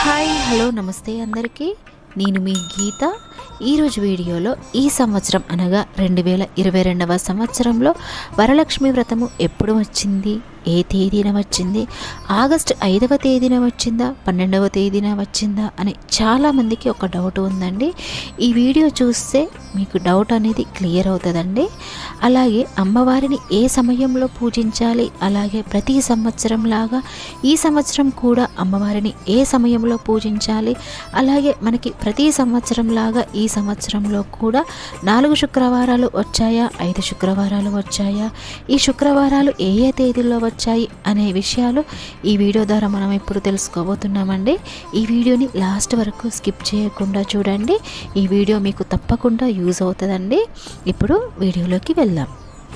hi hello నమస్తే అందరికీ నేను మీ గీత ఈరోజు వీడియోలో ఈ సంవత్సరం అనగా రెండు వేల ఇరవై రెండవ సంవత్సరంలో వరలక్ష్మి వ్రతము ఎప్పుడు వచ్చింది ఏ తేదీన వచ్చింది ఆగస్ట్ ఐదవ తేదీన వచ్చిందా పన్నెండవ తేదీన వచ్చిందా అని చాలామందికి ఒక డౌట్ ఉందండి ఈ వీడియో చూస్తే మీకు డౌట్ అనేది క్లియర్ అవుతుందండి అలాగే అమ్మవారిని ఏ సమయంలో పూజించాలి అలాగే ప్రతి సంవత్సరం లాగా ఈ సంవత్సరం కూడా అమ్మవారిని ఏ సమయంలో పూజించాలి అలాగే మనకి ప్రతి సంవత్సరం లాగా ఈ సంవత్సరంలో కూడా నాలుగు శుక్రవారాలు వచ్చాయా ఐదు శుక్రవారాలు వచ్చాయా ఈ శుక్రవారాలు ఏ ఏ తేదీల్లో వచ్చాయి అనే విషయాలు ఈ వీడియో ద్వారా మనం ఇప్పుడు తెలుసుకోబోతున్నామండి ఈ వీడియోని లాస్ట్ వరకు స్కిప్ చేయకుండా చూడండి ఈ వీడియో మీకు తప్పకుండా యూజ్ అవుతుందండి ఇప్పుడు వీడియోలోకి వెళ్దాం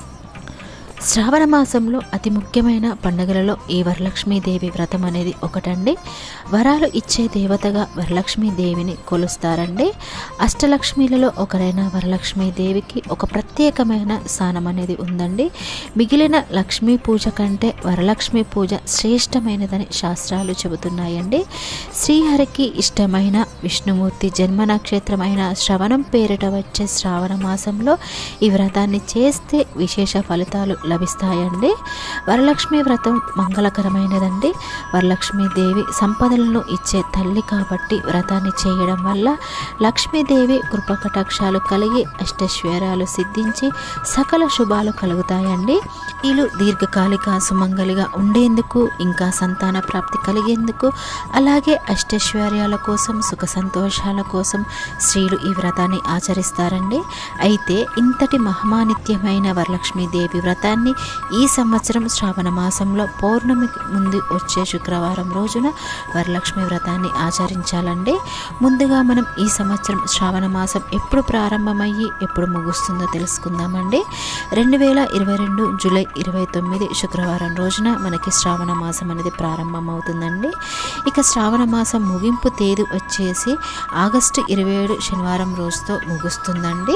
శ్రావణ మాసంలో అతి ముఖ్యమైన పండుగలలో ఈ వరలక్ష్మీదేవి వ్రతం అనేది ఒకటండి వరాలు ఇచ్చే దేవతగా వరలక్ష్మీదేవిని కొలుస్తారండి అష్టలక్ష్మిలలో ఒకరైన వరలక్ష్మీదేవికి ఒక ప్రత్యేకమైన స్థానం అనేది ఉందండి మిగిలిన లక్ష్మీ పూజ కంటే వరలక్ష్మి పూజ శ్రేష్టమైనదని శాస్త్రాలు చెబుతున్నాయండి శ్రీహరికి ఇష్టమైన విష్ణుమూర్తి జన్మ నక్షత్రమైన శ్రవణం పేరిట వచ్చే శ్రావణ మాసంలో ఈ వ్రతాన్ని చేస్తే విశేష ఫలితాలు లభిస్తాయండి వరలక్ష్మి వ్రతం మంగళకరమైనదండి వరలక్ష్మీదేవి సంపదలను ఇచ్చే తల్లి కాబట్టి వ్రతాన్ని చేయడం వల్ల లక్ష్మీదేవి కృపకటాక్షాలు కలిగి అష్టైశ్వర్యాలు సిద్ధించి సకల శుభాలు కలుగుతాయండి వీళ్ళు దీర్ఘకాలిక సుమంగలిగా ఉండేందుకు ఇంకా సంతాన ప్రాప్తి కలిగేందుకు అలాగే అష్టైశ్వర్యాల కోసం సుఖ సంతోషాల కోసం స్త్రీలు ఈ వ్రతాన్ని ఆచరిస్తారండి అయితే ఇంతటి మహమానిత్యమైన వరలక్ష్మీదేవి వ్రతాన్ని ఈ సంవత్సరం శ్రావణ మాసంలో పౌర్ణమికి ముందు వచ్చే శుక్రవారం రోజున వరలక్ష్మి వ్రతాన్ని ఆచరించాలండి ముందుగా మనం ఈ సంవత్సరం శ్రావణ మాసం ఎప్పుడు ప్రారంభమయ్యి ఎప్పుడు ముగుస్తుందో తెలుసుకుందామండి రెండు వేల ఇరవై రెండు జూలై ఇరవై తొమ్మిది శుక్రవారం రోజున మనకి శ్రావణ మాసం అనేది ప్రారంభమవుతుందండి ఇక శ్రావణ మాసం ముగింపు తేదీ వచ్చేసి ఆగస్టు ఇరవై ఏడు శనివారం రోజుతో ముగుస్తుందండి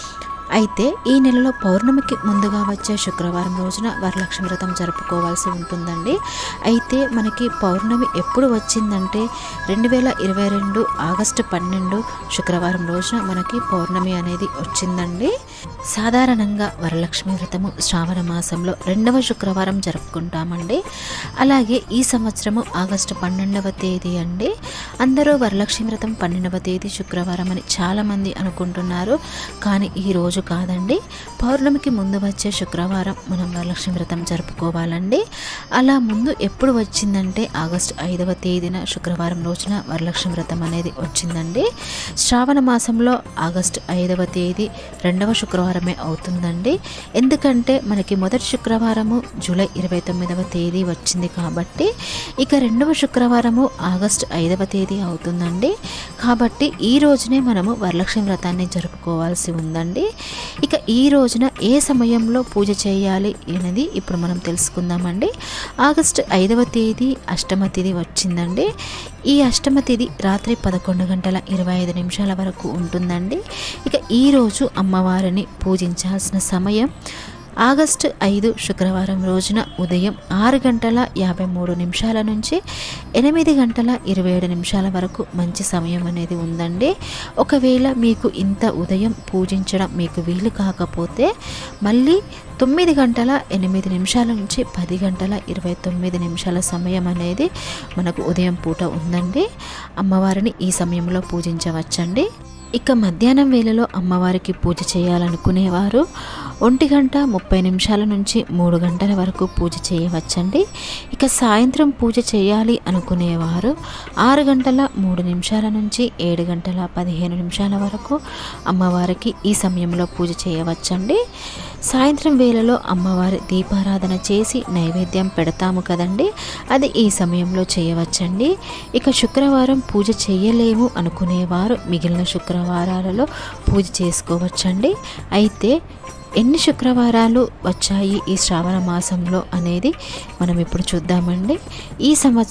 అయితే ఈ నెలలో పౌర్ణమికి ముందుగా వచ్చే శుక్రవారం రోజున వరలక్ష్మి వ్రతం జరుపుకోవాల్సి ఉంటుందండి అయితే మనకి పౌర్ణమి ఎప్పుడు వచ్చిందంటే రెండు వేల ఇరవై రెండు ఆగస్టు పన్నెండు శుక్రవారం రోజున మనకి పౌర్ణమి అనేది వచ్చిందండి సాధారణంగా వరలక్ష్మి వ్రతము శ్రావణ మాసంలో రెండవ శుక్రవారం జరుపుకుంటామండి అలాగే ఈ సంవత్సరము ఆగస్టు పన్నెండవ తేదీ అండి అందరూ వరలక్ష్మి వ్రతం పన్నెండవ తేదీ శుక్రవారం అని చాలామంది అనుకుంటున్నారు కానీ ఈ రోజు కాదండి పౌర్ణమికి ముందు వచ్చే శుక్రవారం మనం వరలక్ష్మి వ్రతం జరుపుకోవాలండి అలా ముందు ఎప్పుడు వచ్చిందంటే ఆగస్టు ఐదవ తేదీన శుక్రవారం రోజున వరలక్ష్మి వ్రతం అనేది వచ్చిందండి శ్రావణ మాసంలో ఆగస్టు ఐదవ తేదీ రెండవ శుక్రవారమే అవుతుందండి ఎందుకంటే మనకి మొదటి శుక్రవారము జూలై ఇరవై తొమ్మిదవ తేదీ వచ్చింది కాబట్టి ఇక రెండవ శుక్రవారము ఆగస్టు ఐదవ తేదీ అవుతుందండి కాబట్టి ఈ రోజునే మనము వరలక్ష్మి వ్రతాన్ని జరుపుకోవాల్సి ఉందండి ఇక ఈ రోజున ఏ సమయంలో పూజ చేయాలి అనేది ఇప్పుడు మనం తెలుసుకుందామండి ఆగస్టు ఐదవ తేదీ అష్టమ తేదీ వచ్చిందండి ఈ అష్టమ తేదీ రాత్రి పదకొండు గంటల ఇరవై ఐదు నిమిషాల వరకు ఉంటుందండి ఇక ఈరోజు అమ్మవారిని పూజించాల్సిన సమయం ఆగస్టు ఐదు శుక్రవారం రోజున ఉదయం ఆరు గంటల యాభై మూడు నిమిషాల నుంచి ఎనిమిది గంటల ఇరవై ఏడు నిమిషాల వరకు మంచి సమయం అనేది ఉందండి ఒకవేళ మీకు ఇంత ఉదయం పూజించడం మీకు వీలు కాకపోతే మళ్ళీ తొమ్మిది గంటల ఎనిమిది నిమిషాల నుంచి పది గంటల ఇరవై తొమ్మిది నిమిషాల సమయం అనేది మనకు ఉదయం పూట ఉందండి అమ్మవారిని ఈ సమయంలో పూజించవచ్చండి ఇక మధ్యాహ్నం వేళలో అమ్మవారికి పూజ చేయాలనుకునేవారు ఒంటి గంట ముప్పై నిమిషాల నుంచి మూడు గంటల వరకు పూజ చేయవచ్చండి ఇక సాయంత్రం పూజ చేయాలి అనుకునేవారు ఆరు గంటల మూడు నిమిషాల నుంచి ఏడు గంటల పదిహేను నిమిషాల వరకు అమ్మవారికి ఈ సమయంలో పూజ చేయవచ్చండి సాయంత్రం వేళలో అమ్మవారి దీపారాధన చేసి నైవేద్యం పెడతాము కదండి అది ఈ సమయంలో చేయవచ్చండి ఇక శుక్రవారం పూజ చేయలేము అనుకునేవారు మిగిలిన శుక్రవారాలలో పూజ చేసుకోవచ్చండి అయితే ఎన్ని శుక్రవారాలు వచ్చాయి ఈ శ్రావణ మాసంలో అనేది మనం ఇప్పుడు చూద్దామండి ఈ సంవత్సరం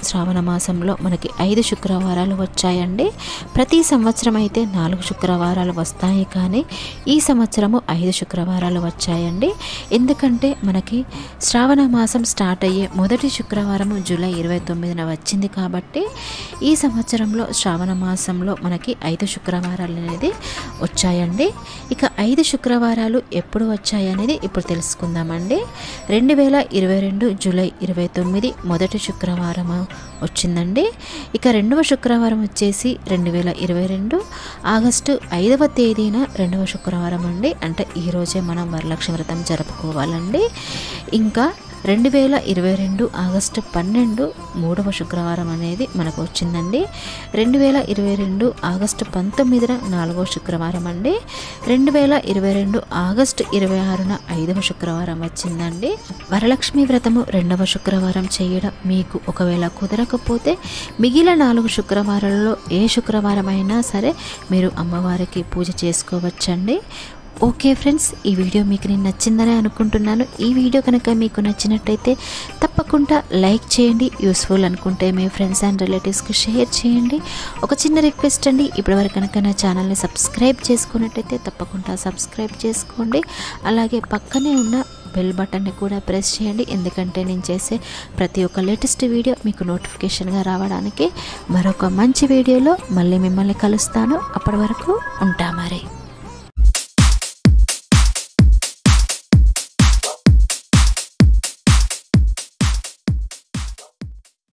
శ్రావణ మాసంలో మనకి ఐదు శుక్రవారాలు వచ్చాయండి ప్రతి సంవత్సరం అయితే నాలుగు శుక్రవారాలు వస్తాయి కానీ ఈ సంవత్సరము ఐదు శుక్రవారాలు వచ్చాయండి ఎందుకంటే మనకి శ్రావణ మాసం స్టార్ట్ అయ్యే మొదటి శుక్రవారము జూలై ఇరవై తొమ్మిదిన వచ్చింది కాబట్టి ఈ సంవత్సరంలో శ్రావణ మాసంలో మనకి ఐదు శుక్రవారాలు అనేది వచ్చాయండి ఇక ఐదు శుక్రవారాలు ఎప్పుడు వచ్చాయి అనేది ఇప్పుడు తెలుసుకుందామండి రెండు వేల ఇరవై రెండు జూలై ఇరవై తొమ్మిది మొదటి శుక్రవారం వచ్చిందండి ఇక రెండవ శుక్రవారం వచ్చేసి రెండు వేల ఇరవై రెండు ఆగస్టు ఐదవ తేదీన రెండవ శుక్రవారం అండి అంటే ఈరోజే మనం వరలక్ష్మి వ్రతం జరుపుకోవాలండి ఇంకా రెండు వేల ఇరవై రెండు ఆగస్టు పన్నెండు మూడవ శుక్రవారం అనేది మనకు వచ్చిందండి రెండు వేల ఇరవై రెండు ఆగస్టు పంతొమ్మిదిన నాలుగవ శుక్రవారం అండి రెండు వేల ఇరవై రెండు ఆగస్టు ఇరవై ఆరున ఐదవ శుక్రవారం వచ్చిందండి వరలక్ష్మి వ్రతము రెండవ శుక్రవారం చేయడం మీకు ఒకవేళ కుదరకపోతే మిగిలిన నాలుగు శుక్రవారాలలో ఏ శుక్రవారం అయినా సరే మీరు అమ్మవారికి పూజ చేసుకోవచ్చండి ఓకే ఫ్రెండ్స్ ఈ వీడియో మీకు నేను నచ్చిందని అనుకుంటున్నాను ఈ వీడియో కనుక మీకు నచ్చినట్టయితే తప్పకుండా లైక్ చేయండి యూస్ఫుల్ అనుకుంటే మీ ఫ్రెండ్స్ అండ్ రిలేటివ్స్కి షేర్ చేయండి ఒక చిన్న రిక్వెస్ట్ అండి ఇప్పటివరకు కనుక నా ఛానల్ని సబ్స్క్రైబ్ చేసుకున్నట్టయితే తప్పకుండా సబ్స్క్రైబ్ చేసుకోండి అలాగే పక్కనే ఉన్న బెల్ బటన్ని కూడా ప్రెస్ చేయండి ఎందుకంటే నేను చేసే ప్రతి ఒక్క లేటెస్ట్ వీడియో మీకు నోటిఫికేషన్గా రావడానికి మరొక మంచి వీడియోలో మళ్ళీ మిమ్మల్ని కలుస్తాను అప్పటి వరకు ఉంటా మరి